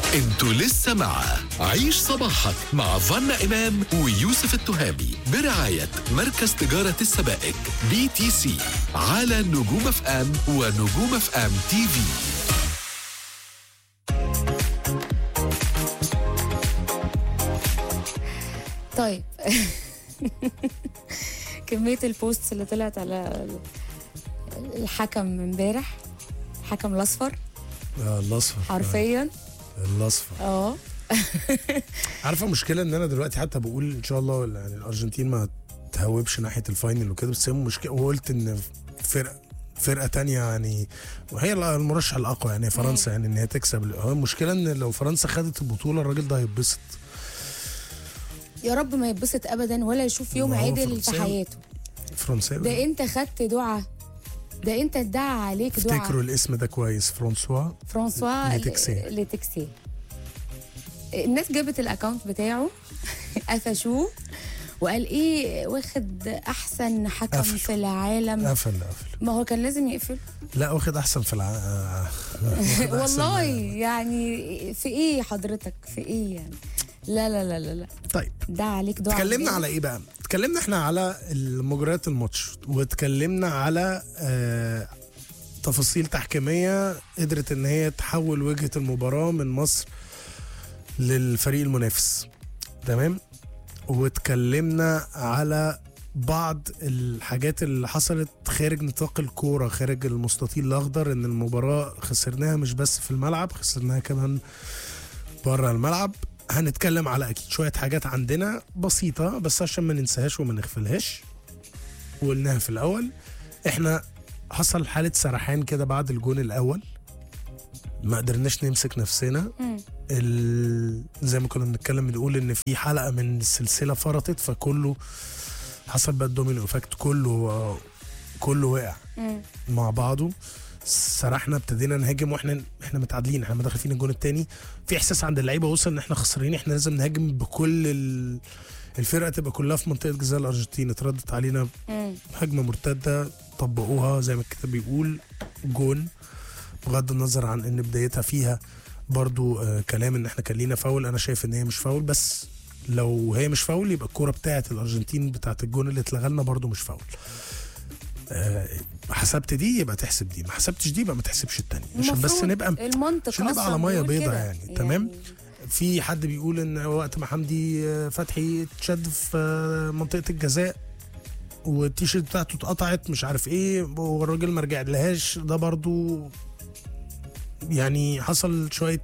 انتوا لسه مع عيش صباحك مع فنا إمام ويوسف التهامي برعاية مركز تجارة السبائك بي تي سي على نجوم اف ام ونجوم اف ام تي في طيب كمية البوست اللي طلعت على الحكم امبارح الحكم الأصفر آه الاصفر حرفيا الاصفر اه عارفه المشكله ان انا دلوقتي حتى بقول ان شاء الله يعني الارجنتين ما تهوبش ناحيه الفاينل وكده بس هي مشكله وقلت ان فرقه فرقه تانية يعني وهي المرشح الاقوى يعني فرنسا يعني ان هي تكسب هو المشكله ان لو فرنسا خدت البطوله الراجل ده هيتبسط يا رب ما يتبسط أبدا ولا يشوف يوم ما هو عدل في فرنساوي. حياته فرنساوي ده أنت خدت دعاء ده أنت ادعى عليك افتكروا دعاء الاسم ده كويس فرانسوا فرانسوا ليتكسي. ليتكسي الناس جابت الاكونت بتاعه قفشوه وقال ايه واخد احسن حكم قفل. في العالم قفل قفل ما هو كان لازم يقفل لا واخد احسن في الع... آه، واخد أحسن- والله يعني في ايه حضرتك في ايه يعني لا لا لا لا لا طيب ده عليك دعاء اتكلمنا على ايه بقى؟ اتكلمنا احنا على مجريات الماتش واتكلمنا على آه تفاصيل تحكيميه قدرت ان هي تحول وجهه المباراه من مصر للفريق المنافس تمام؟ واتكلمنا على بعض الحاجات اللي حصلت خارج نطاق الكوره خارج المستطيل الاخضر ان المباراه خسرناها مش بس في الملعب خسرناها كمان بره الملعب هنتكلم على اكيد شويه حاجات عندنا بسيطه بس عشان ما ننساهاش وما نغفلهاش وقلناها في الاول احنا حصل حاله سرحان كده بعد الجون الاول ما قدرناش نمسك نفسنا مم. ال... زي ما كنا بنتكلم بنقول ان في حلقه من السلسله فرطت فكله حصل بقى الدومينو افكت كله كله وقع مم. مع بعضه سرحنا ابتدينا نهاجم واحنا احنا متعادلين احنا داخلين فينا الجون الثاني في احساس عند اللعيبه وصل ان احنا خسرانين احنا لازم نهاجم بكل ال... الفرقه تبقى كلها في منطقه جزاء الارجنتين اتردت علينا مم. هجمه مرتده طبقوها زي ما الكتاب بيقول جون بغض النظر عن ان بدايتها فيها برضو آه كلام ان احنا كان لينا فاول انا شايف ان هي مش فاول بس لو هي مش فاول يبقى الكوره بتاعه الارجنتين بتاعه الجون اللي اتلغى لنا برضو مش فاول آه حسبت دي يبقى تحسب دي ما حسبتش دي يبقى ما تحسبش التانية عشان بس المفروض نبقى المنطق عشان نبقى أصلاً على مية بيقول بيضة كده. يعني، تمام؟ في حد بيقول ان وقت ما حمدي فتحي اتشد في منطقه الجزاء والتيشيرت بتاعته اتقطعت مش عارف ايه والراجل ما رجع لهاش ده برضو يعني حصل شويه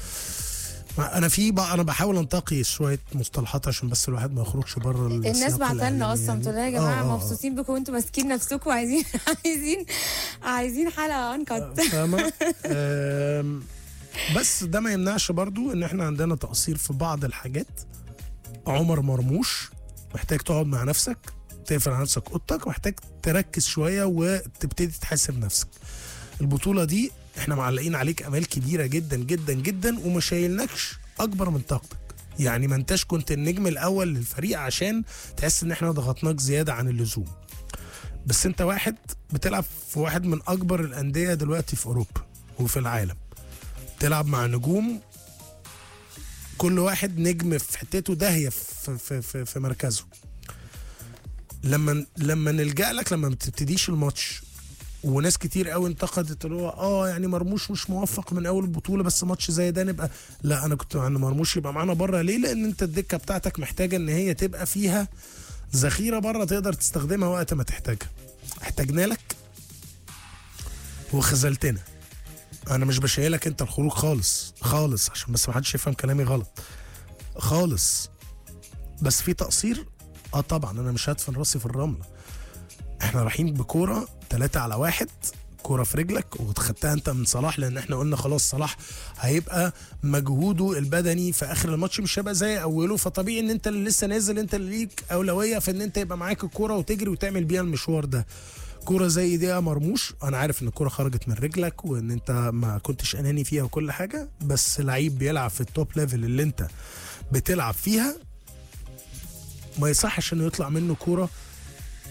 انا في بقى انا بحاول انتقي شويه مصطلحات عشان بس الواحد ما يخرجش بره الناس بعتلنا اصلا تقول يا جماعه آه، آه، آه. مبسوطين بكم وانتم ماسكين نفسكم وعايزين عايزين عايزين حلقه انكت فاهمة آم، بس ده ما يمنعش برضو ان احنا عندنا تقصير في بعض الحاجات عمر مرموش محتاج تقعد مع نفسك تقفل على نفسك اوضتك محتاج تركز شويه وتبتدي تحاسب نفسك البطوله دي احنا معلقين عليك امال كبيره جدا جدا جدا وما شايلناكش اكبر من طاقتك يعني ما انتش كنت النجم الاول للفريق عشان تحس ان احنا ضغطناك زياده عن اللزوم بس انت واحد بتلعب في واحد من اكبر الانديه دلوقتي في اوروبا وفي العالم تلعب مع نجوم كل واحد نجم في حتته داهيه في, في, في, في مركزه لما لما نلجا لك لما ما بتبتديش الماتش وناس كتير قوي انتقدت اللي هو اه يعني مرموش مش موفق من اول البطوله بس ماتش زي ده نبقى لا انا كنت مع ان مرموش يبقى معانا بره ليه لان انت الدكه بتاعتك محتاجه ان هي تبقى فيها ذخيره بره تقدر تستخدمها وقت ما تحتاجها احتاجنا لك وخذلتنا انا مش بشيلك انت الخروج خالص خالص عشان بس ما حدش يفهم كلامي غلط خالص بس في تقصير اه طبعا انا مش هدفن راسي في الرمله احنا رايحين بكوره ثلاثة على واحد كوره في رجلك وخدتها انت من صلاح لان احنا قلنا خلاص صلاح هيبقى مجهوده البدني في اخر الماتش مش هيبقى زي اوله فطبيعي ان انت اللي لسه نازل انت اللي ليك اولويه في ان انت يبقى معاك الكوره وتجري وتعمل بيها المشوار ده كوره زي دي يا مرموش انا عارف ان الكوره خرجت من رجلك وان انت ما كنتش اناني فيها وكل حاجه بس لعيب بيلعب في التوب ليفل اللي انت بتلعب فيها ما يصحش انه يطلع منه كوره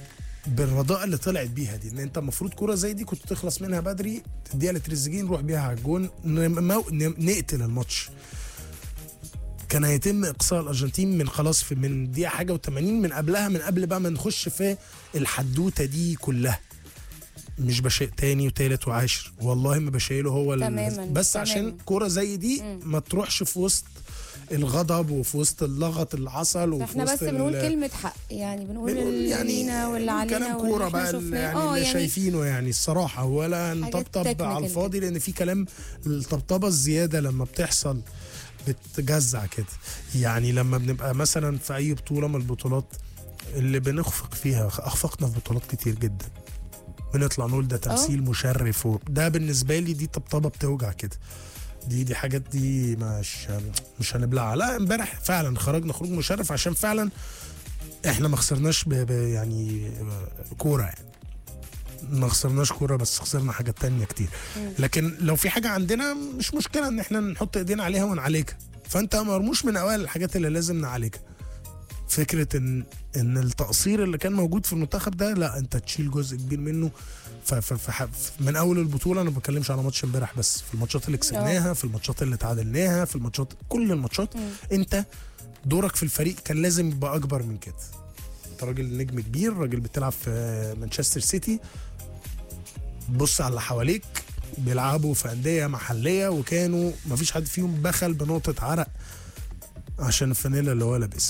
بالرضاء اللي طلعت بيها دي ان انت المفروض كوره زي دي كنت تخلص منها بدري تديها لتريزيجيه نروح بيها على الجون نمو... ن- نقتل الماتش كان هيتم اقصاء الارجنتين من خلاص في من دقيقه حاجه و80 من قبلها من قبل بقى ما نخش في الحدوته دي كلها مش بشيء تاني وتالت وعاشر والله ما بشيله هو ال- تماماً، بس تماماً. عشان كوره زي دي ما تروحش في وسط الغضب وفي وسط اللغط اللي حصل وفي احنا وسط بس بنقول ال- كلمة حق يعني بنقول بنقول اللي يعني لينا واللي علينا كلام واللي كوره احنا بقى اللي شفناه. يعني اه اللي يعني شايفينه يعني الصراحه ولا حاجات نطبطب على technical الفاضي لان في كلام الطبطبه الزياده لما بتحصل بتجزع كده يعني لما بنبقى مثلا في اي بطوله من البطولات اللي بنخفق فيها اخفقنا في بطولات كتير جدا بنطلع نقول ده تمثيل مشرف و- ده بالنسبه لي دي طبطبه بتوجع كده دي دي حاجات دي مش مش هنبلعها لا امبارح فعلا خرجنا خروج مشرف عشان فعلا احنا ما خسرناش ب ب يعني كوره يعني ما خسرناش كوره بس خسرنا حاجات تانية كتير لكن لو في حاجه عندنا مش مشكله ان احنا نحط ايدينا عليها ونعالجها فانت مرموش من اوائل الحاجات اللي لازم نعالجها فكره ان ان التقصير اللي كان موجود في المنتخب ده لا انت تشيل جزء كبير منه ف ف ف ح- من اول البطوله انا ما بتكلمش على ماتش امبارح بس في الماتشات اللي كسبناها في الماتشات اللي تعادلناها في الماتشات كل الماتشات انت دورك في الفريق كان لازم يبقى اكبر من كده انت راجل نجم كبير راجل بتلعب في مانشستر سيتي بص على اللي حواليك بيلعبوا في انديه محليه وكانوا ما فيش حد فيهم بخل بنقطه عرق عشان الفانيلا اللي هو لابسها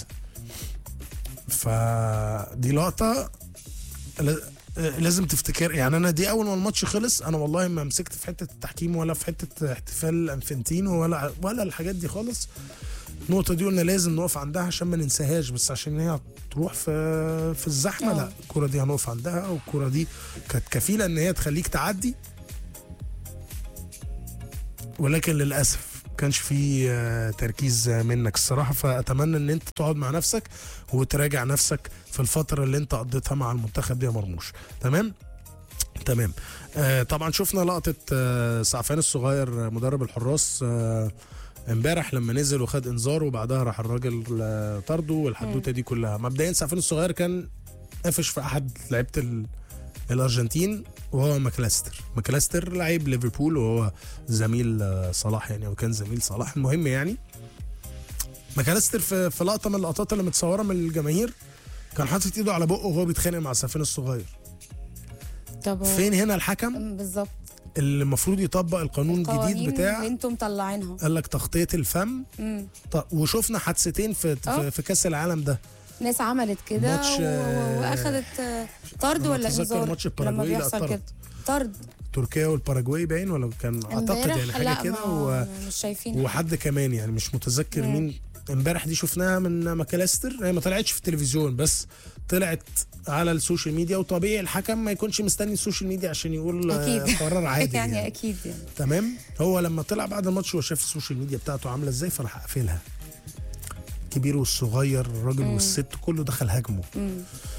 فدي لقطه ل- لازم تفتكر يعني انا دي اول ما الماتش خلص انا والله ما مسكت في حته التحكيم ولا في حته احتفال انفنتينو ولا ولا الحاجات دي خالص النقطه دي قلنا لازم نقف عندها عشان ما ننساهاش بس عشان هي تروح في في الزحمه آه. لا الكره دي هنقف عندها والكره دي كانت كفيله ان هي تخليك تعدي ولكن للاسف ما كانش في آه، تركيز آه، منك الصراحه فاتمنى ان انت تقعد مع نفسك وتراجع نفسك في الفتره اللي انت قضيتها مع المنتخب دي يا مرموش تمام تمام آه طبعا شفنا لقطه آه سعفان الصغير آه، مدرب الحراس آه امبارح لما نزل وخد انذار وبعدها راح الراجل آه، طرده والحدوته دي كلها مبدئيا سعفان الصغير كان قافش في احد لعيبه ال- الارجنتين وهو ماكلاستر ماكلاستر لعيب ليفربول وهو زميل آه، صلاح يعني وكان زميل صلاح المهم يعني ماكاليستر في, في لقطه من اللقطات اللي متصوره من الجماهير كان حاطط ايده على بقه وهو بيتخانق مع السفين الصغير طب هو- فين هنا الحكم بالظبط اللي المفروض يطبق القانون الجديد قوانين بتاع انتم مطلعينها قال لك تغطيه الفم مم. ط- وشفنا حادثتين في, في, آه. في كاس العالم ده ناس عملت كده ماتش، و- و- آه، واخدت آه، طرد أنا ولا أتذكر انذار ماتش لما الباراجواي، لا، بيحصل طرد. كده طرد تركيا والباراجواي باين ولا كان اعتقد امبارح يعني حاجه لا كده ما- و... مش شايفين وحد كمان يعني مش متذكر مم. مين امبارح دي شفناها من ماكاليستر هي ما طلعتش في التلفزيون بس طلعت على السوشيال ميديا وطبيعي الحكم ما يكونش مستني السوشيال ميديا عشان يقول آه، اكيد قرار عادي يعني, يعني, اكيد يعني تمام هو لما طلع بعد الماتش وشاف السوشيال ميديا بتاعته عامله ازاي فراح قافلها الكبير والصغير الراجل والست كله دخل هاجمه مم.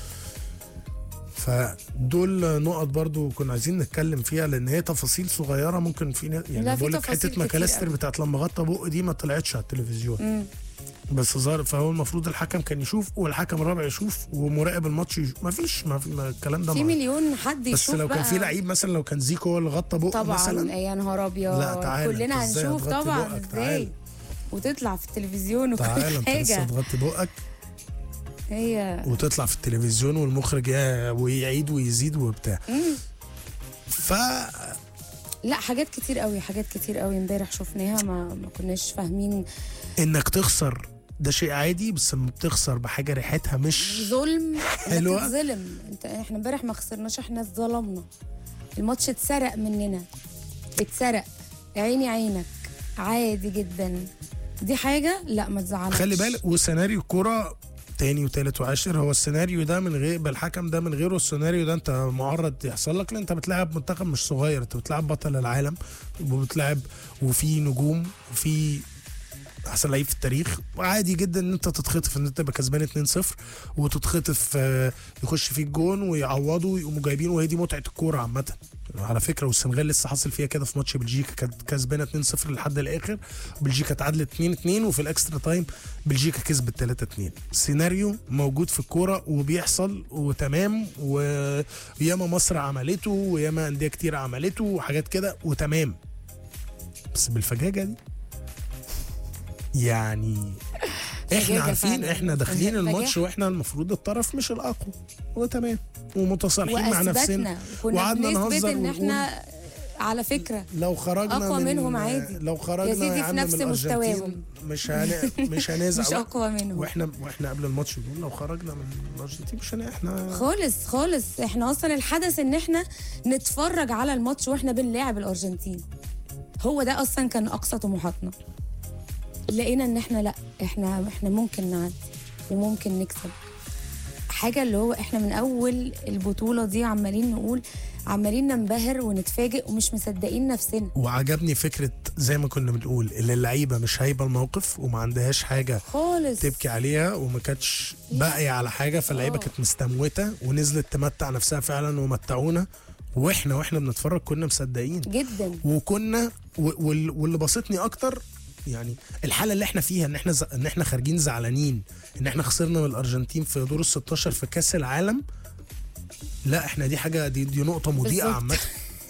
فدول نقط برضو كنا عايزين نتكلم فيها لان هي تفاصيل صغيره ممكن في ناس- لا، يعني في بقول لك تفاصيل حته كتير ماكاليستر أوي. بتاعت لما غطى بق دي ما طلعتش على التلفزيون مم. بس ظهر فهو المفروض الحكم كان يشوف والحكم الرابع يشوف ومراقب الماتش يشوف ما فيش ما في ما الكلام ده في ما مليون حد بس يشوف لو كان بقى. في لعيب مثلا لو كان زيكو هو اللي غطى بقه طبعا مثلا يا نهار ابيض لا، تعالى، كلنا أنت إزاي هنشوف هتغطي طبعا بقك؟ ازاي تعالى. وتطلع في التلفزيون تعالى وكل انت لسه حاجه تغطي بقك هي وتطلع في التلفزيون والمخرج يا- ويعيد ويزيد وبتاع ف لا حاجات كتير قوي حاجات كتير قوي امبارح شفناها ما ما كناش فاهمين انك تخسر ده شيء عادي بس لما بتخسر بحاجه ريحتها مش ظلم حلوة. انت ظلم انت احنا امبارح ما خسرناش احنا اتظلمنا الماتش اتسرق مننا اتسرق عيني عينك عادي جدا دي حاجه لا ما تزعلش خلي بالك وسيناريو الكوره تاني وتالت وعاشر هو السيناريو ده من غير بالحكم ده من غيره السيناريو ده انت معرض يحصل لك لان انت بتلعب منتخب مش صغير انت بتلعب بطل العالم وبتلعب وفي نجوم وفي احسن لعيب في التاريخ وعادي جدا ان انت تتخطف ان انت تبقى كسبان 2-0 وتتخطف آه، يخش فيك جون ويعوضوا ويقوموا جايبين وهي دي متعه الكوره عامه على فكره والسنغال لسه حاصل فيها كده في ماتش بلجيكا كانت كسبانه 2-0 لحد الاخر بلجيكا اتعادلت 2-2 وفي الاكسترا تايم بلجيكا كسبت 3-2 سيناريو موجود في الكوره وبيحصل وتمام وياما مصر عملته وياما انديه كتير عملته وحاجات كده وتمام بس بالفجاجه دي يعني احنا فجاجة عارفين فعلا. احنا داخلين فجاجة. الماتش واحنا المفروض الطرف مش الاقوى وتمام ومتصالحين مع نفسنا واثبتنا كنا وقعدنا بنثبت نهزر ان ونقول احنا على فكره لو خرجنا أقوى من منهم عادي. لو خرجنا يا سيدي في عم نفس من الأرجنتين مستواهم. مش هن... مش هنزعل مش اقوى منهم واحنا واحنا قبل الماتش بنقول لو خرجنا من الارجنتين مش هن... احنا خالص خالص احنا اصلا الحدث ان احنا نتفرج على الماتش واحنا بنلاعب الارجنتين هو ده اصلا كان اقصى طموحاتنا لقينا ان احنا لا احنا احنا ممكن نعدي وممكن نكسب حاجه اللي هو احنا من اول البطوله دي عمالين نقول عمالين ننبهر ونتفاجئ ومش مصدقين نفسنا وعجبني فكره زي ما كنا بنقول اللي اللعيبه مش هايبه الموقف وما عندهاش حاجه خالص تبكي عليها وما كانتش باقيه على حاجه فاللعيبه آه. كانت مستموته ونزلت تمتع نفسها فعلا ومتعونا واحنا واحنا بنتفرج كنا مصدقين جدا وكنا و- وال- واللي بسطني اكتر يعني الحاله اللي احنا فيها ان احنا ز... ان احنا خارجين زعلانين ان احنا خسرنا من الارجنتين في دور ال 16 في كاس العالم لا احنا دي حاجه دي, دي نقطه مضيئه بالظبط. عامه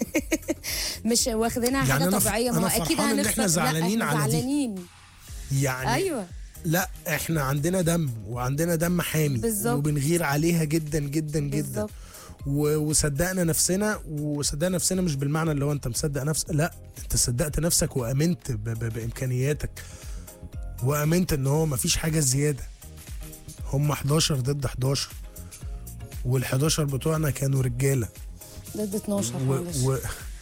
مش واخدينها يعني حاجه أنا ف- طبيعيه ما أنا هو اكيد فرحان إن هنخسر إحنا لا، زعلانين إحنا على دي. زعلانين يعني ايوه لا احنا عندنا دم وعندنا دم حامي بالظبط. وبنغير عليها جدا جدا جدا بالظبط و- وصدقنا نفسنا وصدقنا نفسنا مش بالمعنى اللي هو انت مصدق نفسك لا انت صدقت نفسك وامنت ب- ب- بامكانياتك وامنت ان هو مفيش حاجه زياده هم 11 ضد 11 وال 11 بتوعنا كانوا رجاله ضد 12 و... معلش و...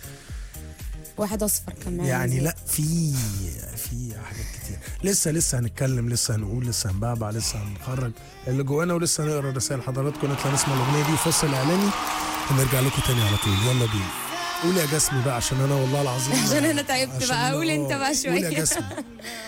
واحد اصفر كمان يعني زيادة. لا في في حاجات كتير لسه لسه هنتكلم لسه هنقول لسه هنبعبع لسه هنخرج اللي جوانا ولسه هنقرا رسائل حضراتكم نطلع نسمع الاغنيه دي فصل اعلاني ونرجع لكم تاني على طول يلا بينا قول يا جسمي بقى عشان انا والله العظيم عشان أنا تعبت عشان بقى. أنا- قول أنت آه، بقى قول شوية. يا جسمي